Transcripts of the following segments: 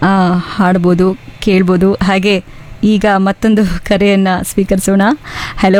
ಆ, ಹಾಡ್ಬೋದು ಕೇಳ್ಬೋದು ಹಾಗೆ ಈಗ ಮತ್ತೊಂದು ಕರೆಯನ್ನು ಸ್ವೀಕರಿಸೋಣ hello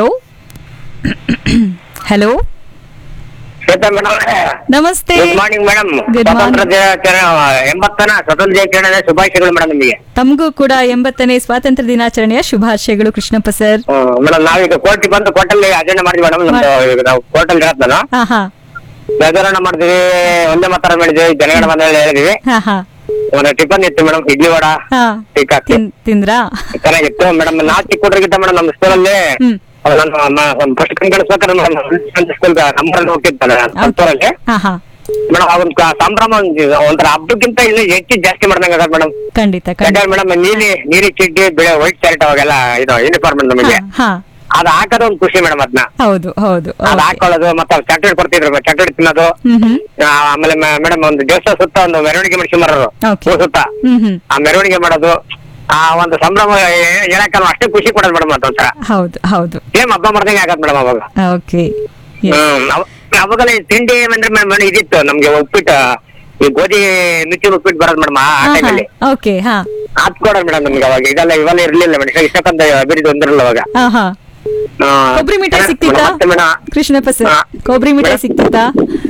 hello Shwetha madam namaste good morning madam Good ಸ್ವಾತಂತ್ರ್ಯ ದಿನಾಚರಣೆ ಎಂಬತ್ತನ ಸ್ವಾತಂತ್ರ್ಯ ದಿನಾಚರಣೆ ಶುಭಾಶಯಗಳು ಮೇಡಮ್ ನಿಮಗೆ ತಮಗೂ ಕೂಡ ಎಂಬತ್ತನೇ ಸ್ವಾತಂತ್ರ್ಯ ದಿನಾಚರಣೆಯ ಶುಭಾಶಯಗಳು ಕೃಷ್ಣಪ್ಪ ಸರ್ ಮೇಡಮ್ ನಾವೀಗ ಕೋರ್ಟಿಗೆ ಬಂದು ಕೋರ್ಟಲ್ಲಿ ಅಜೆಂಡ ಮಾಡಿದ್ವಿ ಮೇಡಮ್ ನಮ್ದು ಈಗ ನಾವು ಕೋರ್ಟಲ್ಲಿ ಇರತ್ ನಾನು ಹಾ ಹಾ ಬೆದರಣ ಮಾಡಿದ್ವಿ ಒಂದೇ ಮಾತಾಡ ಮಾಡಿದ್ವಿ ಜನಗಣ ಬಂದಲ್ಲಿ ಹೇಳಿದ್ವಿ ಹಾ ಹಾ ಒಂದು ಟಿಫನ್ ಇತ್ತು ಮೇಡಮ್ ಇಡ್ಲಿ ವಡ ಹಾ ಟೀ ಕಾಫಿ ತಿನ್ ತಿಂದ್ರಾ ಚೆನ್ನಾಗಿತ್ತು ಮೇಡಮ್ ನಾ ಚಿಕ್ಕ ಹುಡುಗಿದ್ದ ಮೇಡಮ್ ನಮ್ಮ ಸ್ಕೂಲಲ್ಲಿ ಹ್ಮ್ ನಾನು ಫಸ್ಟ್ ಕಣ್ಕಳಿಸ್ಬೇಕಾದ್ರೆ ಮೇಡಮ್ ಸ್ಕೂಲ್ ನಂಬರ್ ಹೋಗ್ತಿತ್ತಲ್ಲ ಸಂತೂರಲ್ಲಿ ಹಾ ಹಾ ಮೇಡಮ್ ಅವನ್ ಸಂಭ್ರಮ ಒಂದ್- ಒಂಥರ ಹಬ್ಬಕ್ಕಿಂತ ಇಲ್ಲಿ ಹೆಚ್ಚು ಜಾಸ್ತಿ ಮಾಡ್ದಂಗ ಆಗತ್ತೆ ಮೇಡಮ್ ಖಂಡಿತ ಖಂಡಿತ ಯಾಕಂದ್ರೆ ಮೇಡಮ್ ನೀಲಿ ನೀಲಿ ಚಡ್ಡಿ ಬೆಳೆ ವೈಟ್ ಶರ್ಟ್ ಅವಾಗೆಲ್ಲ ಇದು ಯೂನಿಫಾರ್ಮ್ ನಮಗೆ ಹಾ ಅದ್ ಹಾಕೋದು ಒಂದ್ ಖುಷಿ ಮೇಡಮ್ ಅದನ್ನ ಹೌದು ಹೌದು ಅದ್ ಓಕೆ. ಹಾಕೊಳ್ಳೋದು ಮತ್ತೆ ಚಾಕ್ಲೇಟ್ ಕೊಡ್ತಿದ್ರು ಚಾಕ್ಲೇಟ್ ತಿನ್ನೋದು ಹ್ಮ್ ಹ್ಮ್ ಆ, ಆಮೇಲೆ ಮೇಡಮ್ ಒಂದು ದೇವಸ್ಥಾನ ಸುತ್ತ ಒಂದು ಮೆರವಣಿಗೆ ಮಾಡಿಸ್ಕೊಂಬರೋರು Okay. ಊರ್ ಸುತ್ತ ಹ್ಮ್ ಹ್ಮ್ ಆ ಮೆರವಣಿಗೆ ಮಾಡೋದು ಆ ಒಂದು ಸಂಭ್ರಮ ಹೇ- ಹೇಳಕ್ಕಲ್ಲ ಅಷ್ಟೇ ಖುಷಿ ಕೊಡೋದು ಮೇಡಮ್ ಅದೊಂಥರ ಹೌದು ಹೌದು ಸೇಮ್ ಹಬ್ಬ ಮಾಡ್ದಂಗೆ ಆಗತ್ ಮೇಡಮ್ ಅವಾಗ ಓಕೆ ಹ್ಮ್ ಅವ- ಅವಾಗೆಲ್ಲ ಈ ತಿಂಡಿ ಅಂದ್ರೆ ಮೇಡಮ್ ಇದಿತ್ತು ನಮ್ಗೆ ಉಪ್ಪಿಟ್ಟು ಈ ಗೋಧಿ ನುಚ್ಚು ಉಪ್ಪಿಟ್ಟು ಬರೋದು ಮೇಡಮ್ ಆ ಟೈಮಲ್ಲಿ ಓಕೆ ಹಾ ಹಾತ್ ಕೊಡೋದು ಮೇಡಮ್ ನಮ್ಗೆ ಅವಾಗ ಇದೆಲ್ಲ ಇವೆಲ್ಲ ಇರ್ಲಿಲ್ಲ ಮೇಡಮ್ ಇಷ್ಟಕ್ಕಂತ ಅಭಿವೃದ್ಧಿ ಒಂದಿರಲ್ಲ ಅವಾಗ ಹಾ ಹಾ ಆ, ಕೊಬ್ಬರಿ ಮಿಠಾಯಿ ಮೇಡಮ್, ಸಿಕ್ತಿತ್ತಾ ಮತ್ತೆ ಮೇಡಮ್ ಕೃಷ್ಣಪ್ಪ ಸರ್ ಹಾ. ಕೊಬ್ಬರಿ ಮಿಠಾಯಿ ಮೇಡಮ್. ಸಿಕ್ತಿತ್ತಾ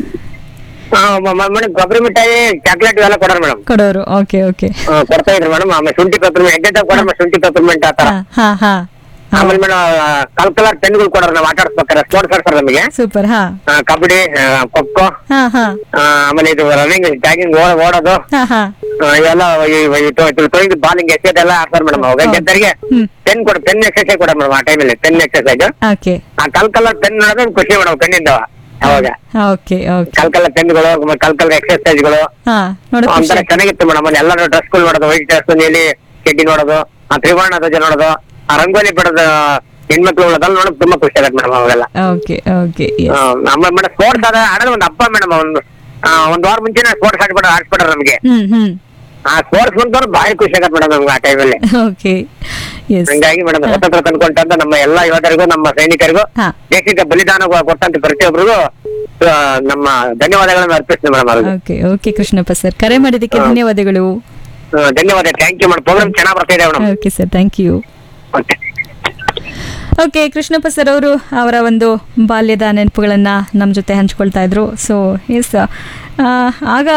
ಆ, ಮ- ಮ- ಮೇಡಮ್ ಕೊಬ್ಬರಿ ಮಿಠಾಯಿ ಚಾಕ್ಲೇಟ್ ಇವೆಲ್ಲ ಕೊಡೋರು ಮೇಡಮ್ ಕೊಡೋರು ಓಕೆ ಓಕೆ ಆ, ಕೊಡ್ತಾ ಇದ್ರು ಮೇಡಮ್ ಆಮೇಲೆ ಶುಂಠಿ ಪೆಪ್ಪರ್ಮೆಂಟ್ ಎಗ್ಗೆಟ್ಟ ಕೊಡೋಣ ಶುಂಠಿ ಪೆಪ್ಪರ್ಮೆಂಟ್ ಆ ತರ ಹಾ ಹಾ ಹಾ ಆಮೇಲೆ ಮೇಡಮ್ ಕಲ್ ಕಲರ್ ಪೆನ್ಗಳು ಕೊಡೋರು ನಾವು ಆಟ ಆಡ್ಸ್ಬೇಕಾರೆ ಸ್ಪೋರ್ಟ್ಸ್ ಆಡ್ತಾರೆ ನಮಗೆ ಸೂಪರ್ ಹಾ ಆ, ಕಬಡ್ಡಿ ಆ, ಖೋಖೋ ಹಾ ಹಾ ಆ, ಆಮೇಲೆ ಇದು ರನ್ನಿಂಗ್ ಜಾಗಿಂಗ್ ಓಡೋದು ಹಾ ಹಾ ಆ, ಇವೆಲ್ಲ ತೊಯ್ದು ಬಾಲಿಂಗ್ ಎಸೆದೆಲ್ಲ ಆಡ್ತಾರೆ ಮೇಡಮ್ ಅವಾಗ ಹೌದು. ಗೆದ್ದರಿಗೆ ಹ್ಮ್. ಪೆನ್ ಕೊಡ ಪೆನ್ ಎಕ್ಸರ್ಸೈಸ್ ಕೊಡ ಮೇಡಮ್ ಆ ಟೈಮಲ್ಲಿ ಪೆನ್ ಎಕ್ಸರ್ಸೈಸ್ ಓಕೆ ಆ ಕಲ್ ಕಲರ್ ಪೆನ್ ನೋಡೋದು ಒಂದ್ ಖುಷಿ ಮೇಡಮ್ ಪೆನ್ನಿಂದ ಅವಾಗ ಓಕೆ ಓಕೆ ಕಲ್ ಕಲರ್ ಪೆನ್ಗಳು ಕಲ್ ಕಲರ್ ಎಕ್ಸರ್ಸೈಸ್ಗಳು ಹಾ ನೋಡಕ್ ಖುಷಿ ಒಂಥರ ಚೆನ್ನಾಗಿತ್ತು ಮೇಡಮ್ ಅಲ್ಲಿ ಎಲ್ಲರೂ ಡ್ರೆಸ್ಗಳು ನೋಡೋದು ವೈಟ್ ಡ್ರೆಸ್ ನೀಲಿ ಚಡ್ಡಿ ನೋಡೋದು ಆ ತ್ರಿವರ್ಣ ಧ್ವಜ ನೋಡೋದು ಆ ರಂಗೋಲಿ ಬಿಡೋದು ಹೆಣ್ಮಕ್ಳು ಅದೆಲ್ಲ ನೋಡೋದು ತುಂಬಾ ಖುಷಿ ಆಗತ್ತೆ ಮೇಡಮ್ ಅವೆಲ್ಲ ಓಕೆ ಓಕೆ ಆ, ನಮ್ಮ ಮೇಡಮ್ ಸ್ಪೋರ್ಟ್ಸ್ ಅದ ಆಡೋದು ಒಂದು ಹಬ್ಬ ಮೇಡಮ್ ಒಂದು ಆ, ಒಂದ್ ವಾರ ಮುಂಚೆನೆ ಸ್ಪೋರ್ಟ್ಸ್ ಆಡ್ಬಿಡ ಆಡ್ಸ್ಬಿಟ್ರ ನಮಗೆ ಹ್ಮ್ ಹ್ಮ್ ಆ ಸ್ಪೋರ್ಟ್ಸ್ ಬಂದವ್ರು ಭಾರಿ ಖುಷಿ ಆಗತ್ತೆ ಮೇಡಮ್ ನಮ್ಗೆ ಆ ಟೈಮಲ್ಲಿ ಓಕೆ ಎಸ್ ಹಂಗಾಗಿ ಮೇಡಮ್ ಸ್ವತಂತ್ರ ತಂದ್ಕೊಂಡಂತ ನಮ್ಮ ಎಲ್ಲಾ ಯೋಧರಿಗೂ ನಮ್ಮ ಸೈನಿಕರಿಗೂ ಹಾ. ದೇಶಕ್ಕೆ ಬಲಿದಾನ ಕೊಟ್ಟಂತ ಪ್ರತಿಯೊಬ್ಬರಿಗೂ ಆ, ನಮ್ಮ ಧನ್ಯವಾದಗಳನ್ನು ಅರ್ಪಿಸ್ತೀನಿ ಮೇಡಮ್ ಅವ್ರಿಗೆ ಓಕೆ ಓಕೆ ಕೃಷ್ಣಪ್ಪ ಸರ್ ಕರೆ ಮಾಡಿದ್ದಕ್ಕೆ ಧನ್ಯವಾದಗಳು ಆ, ಧನ್ಯವಾದ ಥ್ಯಾಂಕ್ ಯು ಮೇಡಮ್ ಪ್ರೋಗ್ರಾಮ್ ಚೆನ್ನಾಗಿ ಬರ್ತಾ ಇದೆ madam okay sir thank you okay okay Krishnappa sir ಅವರು ಅವರ ಒಂದು ಬಾಲ್ಯದ ನೆನಪುಗಳನ್ನು ನಮ್ಮ ಜೊತೆ ಹಂಚ್ಕೊಳ್ತಾ ಇದ್ರು ಸೊ ಎಸ್ ಆಗ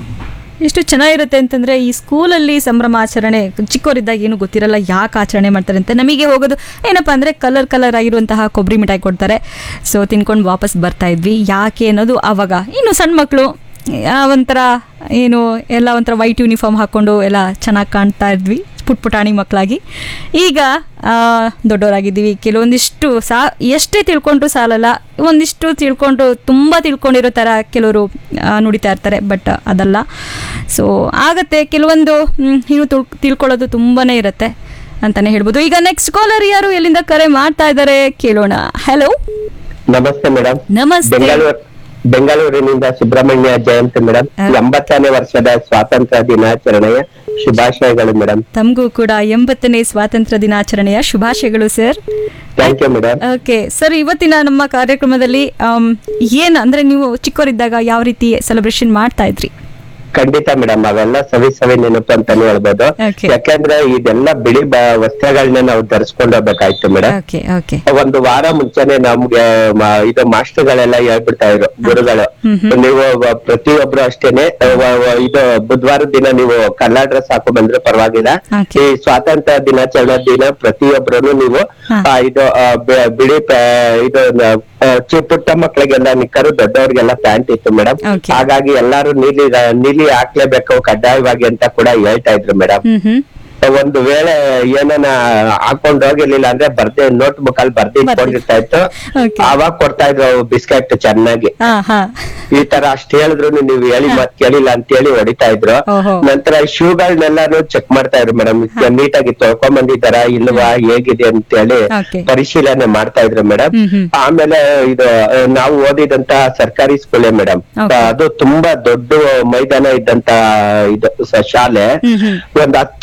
ಎಷ್ಟು ಚೆನ್ನಾಗಿರುತ್ತೆ ಅಂತಂದರೆ ಈ ಸ್ಕೂಲಲ್ಲಿ ಸಂಭ್ರಮಾಚರಣೆ ಚಿಕ್ಕವರಿದ್ದಾಗ ಏನು ಗೊತ್ತಿರಲ್ಲ ಯಾಕೆ ಆಚರಣೆ ಮಾಡ್ತಾರೆ ಅಂತ ನಮಗೆ ಹೋಗೋದು ಏನಪ್ಪ ಅಂದರೆ ಕಲರ್ ಕಲರ್ ಆಗಿರುವಂತಹ ಕೊಬ್ಬರಿ ಮಿಠಾಯಿ ಕೊಡ್ತಾರೆ ಸೊ ತಿನ್ಕೊಂಡು ವಾಪಸ್ ಬರ್ತಾ ಇದ್ವಿ ಯಾಕೆ ಅನ್ನೋದು ಆವಾಗ ಇನ್ನು ಸಣ್ಣ ಮಕ್ಕಳು ಆ, ಒಂಥರ ಏನು ಎಲ್ಲ ಒಂಥರ ವೈಟ್ ಯೂನಿಫಾರ್ಮ್ ಹಾಕ್ಕೊಂಡು ಎಲ್ಲ ಚೆನ್ನಾಗಿ ಕಾಣ್ತಾ ಇದ್ವಿ ಪುಟ್ ಪುಟಾಣಿ ಮಕ್ಕಳಾಗಿ ಈಗ ಆ, ದೊಡ್ಡವರಾಗಿದ್ದೀವಿ ಕೆಲವೊಂದಿಷ್ಟು ಸಾ ಎಷ್ಟೇ ತಿಳ್ಕೊಂಡ್ರು ಸಾಲಲ್ಲ ಒಂದಿಷ್ಟು ತಿಳ್ಕೊಂಡು ತುಂಬ ತಿಳ್ಕೊಂಡಿರೋ ಥರ ಕೆಲವರು ಆ, ನುಡಿತಾ ಇರ್ತಾರೆ ಬಟ್ ಅದಲ್ಲ ಸೊ ಆಗತ್ತೆ ಕೆಲವೊಂದು ಮ್, ಇನ್ನು ತುಳ್ ತಿಳ್ಕೊಳ್ಳೋದು ತುಂಬಾ ಇರುತ್ತೆ ಅಂತಲೇ ಹೇಳ್ಬೋದು ಈಗ ನೆಕ್ಸ್ಟ್ ಕಾಲರ್ ಯಾರು ಎಲ್ಲಿಂದ ಕರೆ ಮಾಡ್ತಾ ಇದ್ದಾರೆ ಕೇಳೋಣ ಹಲೋ ನಮಸ್ತೆ ಮೇಡಮ್ ನಮಸ್ತೆ ಬೆಂಗಳೂರು ಬೆಂಗಳೂರಿನಿಂದ ಸುಬ್ರಹ್ಮಣ್ಯ ಜಯಂತ್ ಮೇಡಮ್ ಹಾ. ಎಂಬತ್ತನೇ ವರ್ಷದ ಸ್ವಾತಂತ್ರ್ಯ ದಿನಾಚರಣೆಯ ಶುಭಾಶಯಗಳು ಮೇಡಮ್ ತಮಗೂ ಕೂಡ ಎಂಬತ್ತನೇ ಸ್ವಾತಂತ್ರ್ಯ ದಿನಾಚರಣೆಯ ಶುಭಾಶಯಗಳು sir thank you madam okay sir ಇವತ್ತಿನ ನಮ್ಮ ಕಾರ್ಯಕ್ರಮದಲ್ಲಿ ಆಮ್, ಏನ್ ಅಂದ್ರೆ ನೀವು ಚಿಕ್ಕವರಿದ್ದಾಗ ಯಾವ ರೀತಿ ಸೆಲೆಬ್ರೇಷನ್ ಮಾಡ್ತಾ ಇದ್ರಿ ಖಂಡಿತ ಮೇಡಮ್ ಅವೆಲ್ಲ ಸವಿ ಸವಿ ನೆನಪು ಅಂತಾನೆ ಹೇಳ್ಬೋದು Okay. ಯಾಕಂದ್ರೆ ಇದೆಲ್ಲ ಬಿಳಿ ಬ- ವಸ್ತ್ರಗಳನ್ನ ನಾವು ಧರಿಸ್ಕೊಂಡು ಹೋಗ್ಬೇಕಾಯ್ತು ಮೇಡಮ್ ಓಕೆ ಓಕೆ ಒಂದು ವಾರ ಮುಂಚೆನೆ ನಮ್ಗೆ ಮ- ಇದು ಮಾಸ್ಟರ್ಗಳೆಲ್ಲ ಹೇಳ್ಬಿಡ್ತಾ ಇದ್ರು ಗುರುಗಳು ಹ್ಮ್ ಹ್ಮ್. ನೀವು ವ- ಪ್ರತಿಯೊಬ್ರು ಅಷ್ಟೇನೆ ವ- ವ- ಇದು ಬುಧವಾರ ದಿನ ನೀವು ಕನ್ನಡ ಡ್ರೆಸ್ ಹಾಕೋ ಬಂದ್ರೆ ಪರವಾಗಿಲ್ಲ Okay. ಈ ಸ್ವಾತಂತ್ರ್ಯ ದಿನಾಚರಣೆ ದಿನ ಪ್ರತಿಯೊಬ್ರು ನೀವು ಹಾ. ಆ, ಇದು ಆ, ಬೆ- ಬಿಳಿ ಪ್ಯಾ- ಇದು ನ- ಆ, ಚಿ- ಪುಟ್ಟ ಮಕ್ಕಳಿಗೆಲ್ಲ ನಿಕ್ಕರು ದೊಡ್ಡವರಿಗೆಲ್ಲ ಪ್ಯಾಂಟ್ ಇತ್ತು ಮೇಡಮ್ Okay. ಹಾಗಾಗಿ ಎಲ್ಲಾರು ನೀಲಿ ನೀಲಿ ಹಾಕ್ಲೇಬೇಕು ಕಡ್ಡಾಯವಾಗಿ ಅಂತ ಕೂಡ ಹೇಳ್ತಾ ಇದ್ರು ಮೇಡಮ್ ಹ್ಮ್ ಹ್ಮ್ ಒಂದು ವೇಳೆ ಏನನ ಹಾಕೊಂಡ್ ಹೋಗಿರ್ಲಿಲ್ಲ ಅಂದ್ರೆ ಬರ್ದೆ ನೋಟ್ ಬುಕ್ ಅಲ್ಲಿ ಬರ್ದು ಇಟ್ಕೊಂಡಿರ್ತಾ ಇತ್ತು Okay. ಅವಾಗ ಕೊಡ್ತಾ ಇದ್ರು ಬಿಸ್ಕೆಟ್ ಚೆನ್ನಾಗಿ ಹಾ ಹಾ ಈ ತರ ಅಷ್ಟ್ ಹೇಳಿದ್ರು ನೀವು ಹೇಳಿ ಮತ್ ಕೇಳಿಲ್ಲ ಅಂತ ಹೇಳಿ ಹೊಡಿತಾ ಇದ್ರು ಓಹೋ. ನಂತರ ಶೂಗಳನ್ನೆಲ್ಲಾನು ಚೆಕ್ ಮಾಡ್ತಾ ಇದ್ರು ಮೇಡಮ್ ನೀಟಾಗಿ ತೊಳ್ಕೊಂಡ್ ಬಂದಿದ್ದಾರಾ ಇಲ್ವಾ ಹೇಗಿದೆ ಅಂತ ಹೇಳಿ Okay. ಪರಿಶೀಲನೆ ಮಾಡ್ತಾ ಇದ್ರು ಮೇಡಮ್ ಹ್ಮ್ ಹ್ಮ್. ಆಮೇಲೆ ಇದು ಆ, ನಾವು ಓದಿದಂತ ಸರ್ಕಾರಿ ಸ್ಕೂಲೇ ಮೇಡಮ್ Okay. ಅದು ತುಂಬಾ ದೊಡ್ಡ ಮೈದಾನ ಇದ್ದಂತ ಇದು ಸ- ಶಾಲೆ ಹ್ಮ್ ಹ್ಮ್. ಒಂದ್ ಹತ್ತಾರು ಸ್ಕೂಲ್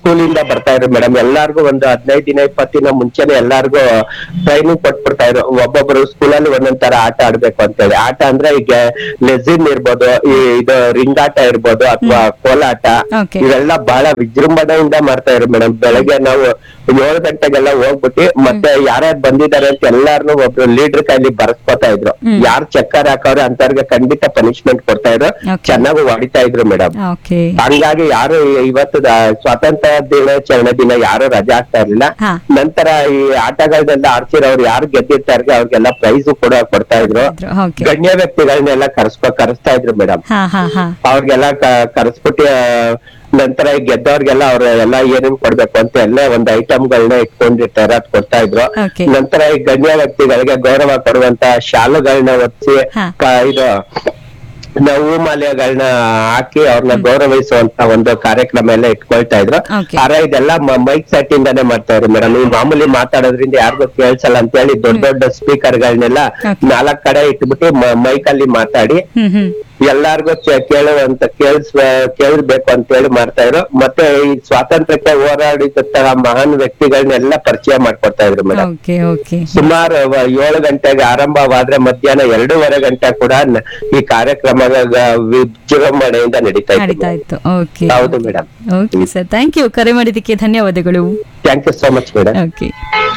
ಸ್ಕೂಲಿಂದ ಬರ್ತಾ ಇದ್ರು ಮೇಡಮ್ ಎಲ್ಲಾರ್ಗು ಒಂದು ಹದಿನೈದು ದಿನ ಇಪ್ಪತ್ತು ದಿನ ಮುಂಚೆನೆ ಎಲ್ಲಾರ್ಗು ಟ್ರೈನಿಂಗ್ ಕೊಟ್ಬಿಡ್ತಾ ಇದ್ರು ಒಬ್ಬೊಬ್ರು ಸ್ಕೂಲಲ್ಲಿ ಒಂದೊಂದ್ ತರ ಆಟ ಆಡ್ಬೇಕು ಅಂತ ಹೇಳಿ ಆಟ ಅಂದ್ರೆ ಈಗ ಲೆಸಿನ್ ಇರ್ಬೋದು ಈ ಇದು ರಿಂಗ್ ಆಟ ಇರ್ಬೋದು ಅಥವಾ ಕೋಲಾಟ Okay. ಇವೆಲ್ಲ ಬಹಳ ವಿಜೃಂಭಣೆಯಿಂದ ಮಾಡ್ತಾ ಇದ್ರು ಮೇಡಮ್ ಬೆಳಗ್ಗೆ ನಾವು ಏಳು ಗಂಟೆಗೆಲ್ಲ ಹೋಗ್ಬಿಟ್ಟು ಮತ್ತೆ ಯಾರ್ಯಾರು ಬಂದಿದ್ದಾರೆ ಅಂತ ಎಲ್ಲಾರ್ನು ಒಬ್ರು ಲೀಡರ್ ಕೈಲಿ ಬರ್ಸ್ಕೊತಾ ಇದ್ರು ಹ್ಮ್. ಯಾರ್ ಚಕ್ಕರ್ ಹಾಕೋರು ಅಂತವ್ರಿಗೆ ಖಂಡಿತ ಪನಿಷ್ಮೆಂಟ್ ಕೊಡ್ತಾ ಇದ್ರು Okay. ಚೆನ್ನಾಗಿ ಹೊಡಿತಾ ಇದ್ರು ಮೇಡಮ್ ಓಕೆ ಹಂಗಾಗಿ ಯಾರು ಇವತ್ತು ದ- ಸ್ವಾತಂತ್ರ್ಯ ದಿನಾಚರಣೆ ದಿನ ಯಾರು ರಜೆ ಆಗ್ತಾ ಇರ್ಲಿಲ್ಲ ಹಾ. ನಂತರ ಈ ಆಟಗಳನ್ನೆಲ್ಲ ಆಡ್ಸಿರೋರು ಯಾರು ಗೆದ್ದಿರ್ತಾರೆ ಅವ್ರಿಗೆಲ್ಲ ಪ್ರೈಸ್ ಕೂಡ ಕೊಡ್ತಾ ಇದ್ರು ಓಕೆ ಗಣ್ಯ ವ್ಯಕ್ತಿಗಳನ್ನೆಲ್ಲ ಕರ್ಸ್ಕೊ ಕರೆಸ್ತಾ ಇದ್ರು ಮೇಡಮ್ ಹಾ ಹಾ ಹಾ ಅವ್ರಿಗೆಲ್ಲ ಕ- ಕರೆಸ್ಬಿಟ್ಟು ಆ, ನಂತರ ಈ ಗೆದ್ದವ್ರಿಗೆಲ್ಲ ಅವ್ರ ಎಲ್ಲ ಏನೇನ್ ಕೊಡ್ಬೇಕು ಅಂತ ಎಲ್ಲ ಒಂದ್ ಐಟಮ್ ಗಳನ್ನ ಇಟ್ಕೊಂಡಿರ್ತಾರೆ ಅದ್ ಕೊಡ್ತಾ ಇದ್ರು Okay. ನಂತರ ಈ ಗಣ್ಯ ವ್ಯಕ್ತಿಗಳಿಗೆ ಗೌರವ ಕೊಡುವಂತ ಶಾಲುಗಳನ್ನ ಒತ್ತಿ ಹಾ. ಕ- ಇದು ನಾವು ಮಾಲ್ಯಗಳನ್ನ ಹಾಕಿ ಅವ್ರನ್ನ ಗೌರವಿಸುವಂತ ಒಂದು ಕಾರ್ಯಕ್ರಮ ಎಲ್ಲ ಇಟ್ಕೊಳ್ತಾ ಇದ್ರು Okay. ಆದ್ರೆ ಇದೆಲ್ಲ ಮೈಕ್ ಸೆಟ್ ಇಂದಾನೆ ಮಾಡ್ತಾ ಇದ್ರು ಮೇಡಮ್ ಈ ಮಾಮೂಲಿ ಮಾತಾಡೋದ್ರಿಂದ ಯಾರಿಗೂ ಕೇಳ್ಸಲ್ಲ ಅಂತ ಹೇಳಿ ದೊಡ್ಡ ದೊಡ್ಡ ಸ್ಪೀಕರ್ ಗಳನ್ನೆಲ್ಲ Okay. ನಾಲ್ಕ್ ಕಡೆ ಇಟ್ಬಿಟ್ಟು ಮೈಕ್ ಅಲ್ಲಿ ಮಾತಾಡಿ ಹ್ಮ್ ಹ್ಮ್ ಎಲ್ಲಾರ್ಗು ಚೆ- ಕೇಳುವಂತ ಕೇಳಿಸ್ ಕೇಳಬೇಕು ಅಂತ ಹೇಳಿ ಮಾಡ್ತಾ ಇದ್ರು ಮತ್ತೆ ಈ ಸ್ವಾತಂತ್ರ್ಯಕ್ಕೆ ಹೋರಾಡಿದಂತಹ ಮಹಾನ್ ವ್ಯಕ್ತಿಗಳನ್ನೆಲ್ಲ ಪರಿಚಯ ಮಾಡ್ಕೊಡ್ತಾ ಇದ್ರು ಮೇಡಮ್ ಓಕೆ ಓಕೆ ಸುಮಾರು ವ- ಏಳು ಗಂಟೆಗೆ ಆರಂಭವಾದ್ರೆ ಮಧ್ಯಾಹ್ನ ಎರಡೂವರೆ ಗಂಟೆ ಕೂಡ ನ- ಈ ಕಾರ್ಯಕ್ರಮ ವಿಜೃಂಭಣೆಯಿಂದ ನಡೀತಾ ನಡೀತಾ ಇತ್ತು ಇತ್ತು ಓಕೆ ಹೌದು madam okay sir thank you ಕರೆ ಮಾಡಿದ್ದಕ್ಕೆ ಧನ್ಯವಾದಗಳು thank you so much madam okay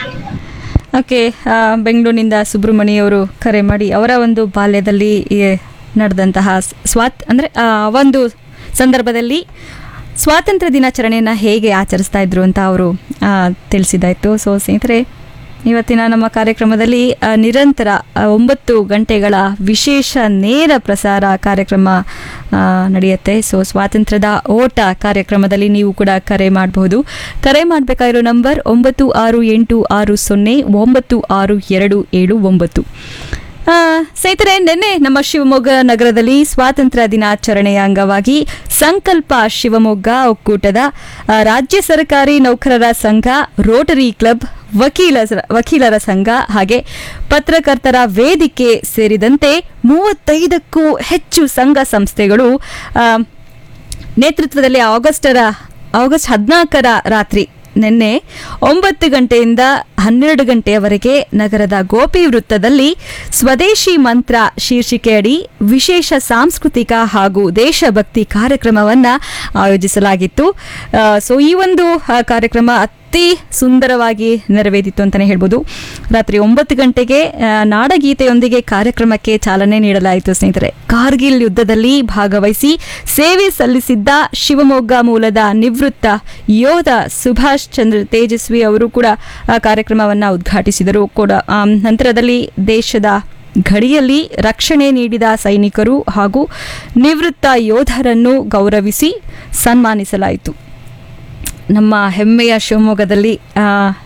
okay ಆ, ಬೆಂಗಳೂರಿನಿಂದ ಸುಬ್ರಹ್ಮಣ್ಯವರು ಕರೆ ಮಾಡಿ ಅವರ ಒಂದು ಬಾಲ್ಯದಲ್ಲಿ ಈ ನಡೆದಂತಹ ಸ್- ಸ್ವಾತ್ ಅಂದರೆ ಒಂದು ಸಂದರ್ಭದಲ್ಲಿ ಸ್ವಾತಂತ್ರ್ಯ ದಿನಾಚರಣೆಯನ್ನು ಹೇಗೆ ಆಚರಿಸ್ತಾ ಇದ್ರು ಅಂತ ಅವರು ತಿಳಿಸಿದಾಯಿತು ಸೊ ಸ್ನೇಹಿತರೆ ಇವತ್ತಿನ ನಮ್ಮ ಕಾರ್ಯಕ್ರಮದಲ್ಲಿ ಆ, ನಿರಂತರ ಆ, ಒಂಬತ್ತು ಗಂಟೆಗಳ ವಿಶೇಷ ನೇರ ಪ್ರಸಾರ ಕಾರ್ಯಕ್ರಮ ಆ, ನಡೆಯುತ್ತೆ ಸೊ ಸ್ವಾತಂತ್ರ್ಯದ ಓಟ ಕಾರ್ಯಕ್ರಮದಲ್ಲಿ ನೀವು ಕೂಡ ಕರೆ ಮಾಡಬಹುದು ಕರೆ ಮಾಡಬೇಕಾಗಿರೋ ನಂಬರ್ ಒಂಬತ್ತು ಆರು ಎಂಟು ಆರು ಸೊನ್ನೆ ಒಂಬತ್ತು ಆರು ಎರಡು ಏಳು ಒಂಬತ್ತು ಆ, ಸ್ನೇಹಿತರೆ ನಿನ್ನೆ ನಮ್ಮ ಶಿವಮೊಗ್ಗ ನಗರದಲ್ಲಿ ಸ್ವಾತಂತ್ರ್ಯ ದಿನಾಚರಣೆಯ ಅಂಗವಾಗಿ ಸಂಕಲ್ಪ ಶಿವಮೊಗ್ಗ ಒಕ್ಕೂಟದ ಆ, ರಾಜ್ಯ ಸರ್ಕಾರಿ ನೌಕರರ ಸಂಘ ರೋಟರಿ ಕ್ಲಬ್ ವಕೀಲ ವಕೀಲರ ಸಂಘ ಹಾಗೆ ಪತ್ರಕರ್ತರ ವೇದಿಕೆ ಸೇರಿದಂತೆ ಮೂವತ್ತೈದಕ್ಕೂ ಹೆಚ್ಚು ಸಂಘ ಸಂಸ್ಥೆಗಳು ಆ, ನೇತೃತ್ವದಲ್ಲಿ ಆಗಸ್ಟರ ಆಗಸ್ಟ್ ಹದಿನಾಲ್ಕರ ರಾತ್ರಿ ನಿನ್ನೆ ಒಂಬತ್ತು ಗಂಟೆಯಿಂದ ಹನ್ನೆರಡು ಗಂಟೆಯವರೆಗೆ ನಗರದ ಗೋಪಿ ವೃತ್ತದಲ್ಲಿ ಸ್ವದೇಶಿ ಮಂತ್ರ ಶೀರ್ಷಿಕೆಯಡಿ ವಿಶೇಷ ಸಾಂಸ್ಕೃತಿಕ ಹಾಗೂ ದೇಶಭಕ್ತಿ ಕಾರ್ಯಕ್ರಮವನ್ನು ಆಯೋಜಿಸಲಾಗಿತ್ತು ಆ, ಸೊ ಈ ಒಂದು ಆ, ಕಾರ್ಯಕ್ರಮ ಅತಿ ಸುಂದರವಾಗಿ ನೆರವೇರಿತು ಅಂತಲೇ ಹೇಳ್ಬೋದು ರಾತ್ರಿ ಒಂಬತ್ತು ಗಂಟೆಗೆ ಆ, ನಾಡಗೀತೆಯೊಂದಿಗೆ ಕಾರ್ಯಕ್ರಮಕ್ಕೆ ಚಾಲನೆ ನೀಡಲಾಯಿತು ಸ್ನೇಹಿತರೆ ಕಾರ್ಗಿಲ್ ಯುದ್ಧದಲ್ಲಿ ಭಾಗವಹಿಸಿ ಸೇವೆ ಸಲ್ಲಿಸಿದ್ದ ಶಿವಮೊಗ್ಗ ಮೂಲದ ನಿವೃತ್ತ ಯೋಧ ಸುಭಾಷ್ ಚಂದ್ರ ತೇಜಸ್ವಿ ಅವರು ಕೂಡ ಆ ಕಾರ್ಯಕ್ರಮವನ್ನು ಉದ್ಘಾಟಿಸಿದರು ಕೂಡ ಆಮ್, ನಂತರದಲ್ಲಿ ದೇಶದ ಗಡಿಯಲ್ಲಿ ರಕ್ಷಣೆ ನೀಡಿದ ಸೈನಿಕರು ಹಾಗೂ ನಿವೃತ್ತ ಯೋಧರನ್ನು ಗೌರವಿಸಿ ಸನ್ಮಾನಿಸಲಾಯಿತು ನಮ್ಮ ಹೆಮ್ಮೆಯ ಶಿವಮೊಗ್ಗದಲ್ಲಿ ಆ,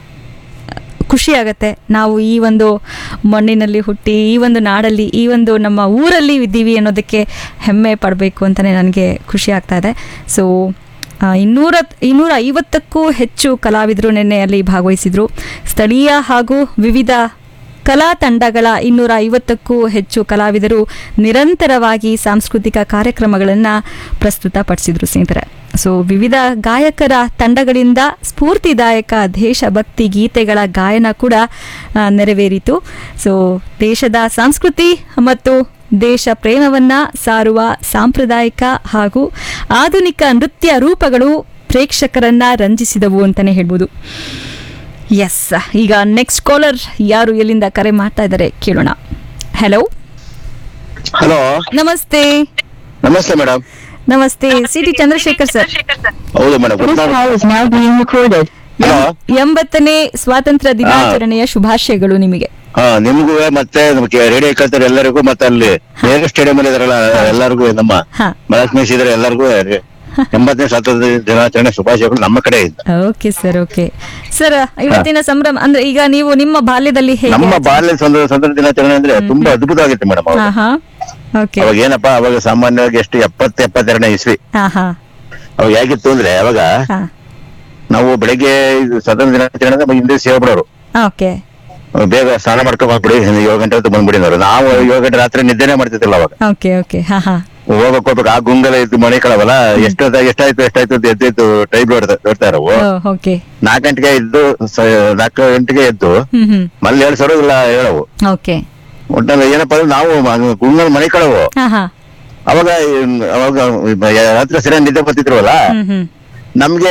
ಖುಷಿಯಾಗತ್ತೆ ನಾವು ಈ ಒಂದು ಮಣ್ಣಿನಲ್ಲಿ ಹುಟ್ಟಿ ಈ ಒಂದು ನಾಡಲ್ಲಿ ಈ ಒಂದು ನಮ್ಮ ಊರಲ್ಲಿ ಇದ್ದೀವಿ ಅನ್ನೋದಕ್ಕೆ ಹೆಮ್ಮೆ ಪಡಬೇಕು ಅಂತಲೇ ನನಗೆ ಖುಷಿ ಆಗ್ತಾ ಇದೆ ಸೊ ಇನ್ನೂರ ಇನ್ನೂರ ಐವತ್ತಕ್ಕೂ ಹೆಚ್ಚು ಕಲಾವಿದರು ನಿನ್ನೆ ಅಲ್ಲಿ ಭಾಗವಹಿಸಿದರು ಸ್ಥಳೀಯ ಹಾಗೂ ವಿವಿಧ ಕಲಾ ತಂಡಗಳ ಇನ್ನೂರ ಐವತ್ತಕ್ಕೂ ಹೆಚ್ಚು ಕಲಾವಿದರು ನಿರಂತರವಾಗಿ ಸಾಂಸ್ಕೃತಿಕ ಕಾರ್ಯಕ್ರಮಗಳನ್ನು ಪ್ರಸ್ತುತಪಡಿಸಿದ್ರು ಸ್ನೇಹಿತರೆ ಸೊ ವಿವಿಧ ಗಾಯಕರ ತಂಡಗಳಿಂದ ಸ್ಫೂರ್ತಿದಾಯಕ ದೇಶಭಕ್ತಿ ಗೀತೆಗಳ ಗಾಯನ ಕೂಡ ಆ, ನೆರವೇರಿತು ಸೊ ದೇಶದ ಸಂಸ್ಕೃತಿ ಮತ್ತು ದೇಶ ಪ್ರೇಮವನ್ನು ಸಾರುವ ಸಾಂಪ್ರದಾಯಿಕ ಹಾಗೂ ಆಧುನಿಕ ನೃತ್ಯ ರೂಪಗಳು ಪ್ರೇಕ್ಷಕರನ್ನ ರಂಜಿಸಿದವು ಅಂತಲೇ ಹೇಳ್ಬೋದು ಎಸ್ ಈಗ ನೆಕ್ಸ್ಟ್ ಕಾಲರ್ ಯಾರು ಎಲ್ಲಿಂದ ಕರೆ ಮಾಡ್ತಾ ಇದ್ದಾರೆ ಕೇಳೋಣ ಹಲೋ ಹಲೋ ನಮಸ್ತೆ namaste madam namaste C T Chandrashekar sir ಹೌದು ಮೇಡಮ್ ಹಲೋ ಎಂಬತ್ತನೇ ಸ್ವಾತಂತ್ರ್ಯ ದಿನಾಚರಣೆಯ ಶುಭಾಶಯಗಳು ನಿಮಗೆ ಹಾ ನಿಮ್ಗೂ ಮತ್ತೆ ನಮ್ಗೆ ರೇಡಿಯೋ ಕೇಳ್ತಾರೆ ಎಲ್ಲರಿಗೂ ಮತ್ತೆ ಅಲ್ಲಿ ಬೇರೆ ಸ್ಟೇಡಿಯಂ ಅಲ್ಲಿ ಇದಾರಲ್ಲ ಎಲ್ಲರಿಗೂ ನಮ್ಮ ಹಾ ಮಹಾತ್ಮ ಇದ್ರೆ ಎಲ್ಲರಿಗೂ ಎಂಬತ್ತನೇ ಸ್ವಾತಂತ್ರ್ಯ ದಿನಾಚರಣೆ ಶುಭಾಶಯಗಳು ನಮ್ಮ ಕಡೆಯಿಂದ ಓಕೆ ಸರ್ ಓಕೆ ಸರ್ ಇವತ್ತಿನ ಸಂಭ್ರಮ ಅಂದ್ರೆ ಈಗ ನೀವು ನಿಮ್ಮ ಬಾಲ್ಯದಲ್ಲಿ ಹೇಗೆ ನಮ್ಮ ಬಾಲ್ಯ ಸ್ವಾತಂತ್ರ್ಯ ಸ್ವಾತಂತ್ರ್ಯ ದಿನಾಚರಣೆ ಅಂದ್ರೆ ತುಂಬಾ ಅದ್ಭುತವಾಗಿತ್ತು ಮೇಡಮ್ ಹಾ ಹಾ ಓಕೆ ಅವಾಗ ಏನಪ್ಪಾ ಅವಾಗ ಸಾಮಾನ್ಯವಾಗಿ ಎಷ್ಟು ಎಪ್ಪತ್ತು ಎಪ್ಪತ್ತೆರಡನೇ ಇಸ್ವಿ ಹಾ ಹಾ ಅವಾಗ ಹೇಗಿತ್ತು ಅಂದ್ರೆ ಅವಾಗ ಹಾ ನಾವು ಬೆಳಿಗ್ಗೆ ಇದು ಸ್ವಾತಂತ್ರ್ಯ ದಿನಾಚರಣೆ ಅಂದ್ರೆ ಹಿಂದೆ ಸೇವೆ ಬಿಡೋರು ಓಕೆ ಬೇಗ ಸ್ನಾನ ಮಾಡ್ಕೊಂಡ್ ಬಂದ್ಬಿಡಿ ಏಳು ಗಂಟೆ ಹೊತ್ತು ಬಂದ್ಬಿಡಿ ಅನ್ನೋರು. ನಾವು ಏಳು ಗಂಟೆ ರಾತ್ರಿ ನಿದ್ದೆನೆ ಮಾಡ್ತಿದ್ದಿಲ್ಲ ಅವಾಗ ಓಕೆ ಓಕೆ ಹಾ ಹಾ ಹೋಗ್ಬೇಕು ಹೋಗ್ಬೇಕು ಆ ಗುಂಗಲ ಇದ್ದು ಮನೆ ಕಳವಲ್ಲ ಎಷ್ಟೊತ್ತ ಎಷ್ಟಾಯ್ತು ಎಷ್ಟಾಯ್ತು ಅಂತ ಎದ್ದೆದ್ದು ಟೈಮ್ ನೋಡ್ತಾ ನೋಡ್ತಾ ಇರವು ಓಕೆ ನಾಲ್ಕು ಗಂಟೆಗೆ ಎದ್ದು ಸ- ನಾಲ್ಕು ಗಂಟೆಗೆ ಎದ್ದು ಹ್ಮ್ ಹ್ಮ್ ಮಲ್ಲಿ ಹೇಳಿ ಸರು ಇಲ್ಲ ಹೇಳವು ಓಕೆ ಒಟ್ಟಲ್ಲಿ ಏನಪ್ಪಾ ಅಂದ್ರೆ ನಾವು ಗುಂಗಲ್ ಮನೆ ಕಳವು ಹಾ ಹಾ ಅವಾಗ ಅವಾಗ ರಾತ್ರಿ ಸರಿಯಾಗಿ ನಿದ್ದೆ ಬರ್ತಿದ್ರವಲ್ಲ ಹ್ಮ್ ಹ್ಮ್ ನಮ್ಗೆ